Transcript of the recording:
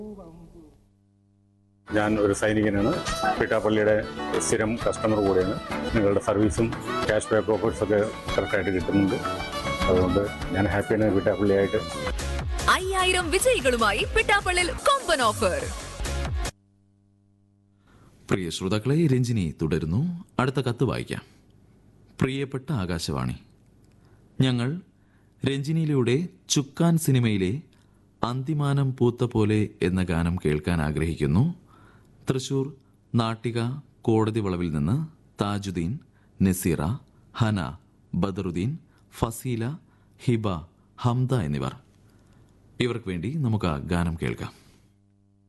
ഞാൻ ഒരു സൈനികനാണ് പിട്ടാപ്പള്ളിയുടെ സ്ഥിരം കസ്റ്റമർ കൂടെയാണ് നിങ്ങളുടെ സർവീസും ക്യാഷ് ബാക്ക് ഓഫേഴ്സ് ഒക്കെ കറക്റ്റായിട്ട് കിട്ടുന്നുണ്ട് അതുകൊണ്ട് ഞാൻ ഹാപ്പിയാണ് പിട്ടാപ്പള്ളിയായിട്ട് അയ്യായിരം വിജയികളുമായി പിട്ടാപ്പള്ളിൽ കൊമ്പൻ ഓഫർ പ്രിയ ശ്രോതാക്കളെ രഞ്ജിനി തുടരുന്നു അടുത്ത കത്ത് വായിക്കാം പ്രിയപ്പെട്ട ആകാശവാണി ഞങ്ങൾ രഞ്ജിനിയിലൂടെ ചുക്കാൻ സിനിമയിലെ അന്തിമാനം പൂത്ത പോലെ എന്ന ഗാനം കേൾക്കാൻ ആഗ്രഹിക്കുന്നു തൃശൂർ നാട്ടിക കോടതി വളവിൽ നിന്ന് താജുദ്ദീൻ നസീറ ഹന ബദറുദ്ദീൻ ഫസീല ഹിബ ഹംദ എന്നിവർ ഇവർക്ക് വേണ്ടി നമുക്ക് ആ ഗാനം കേൾക്കാം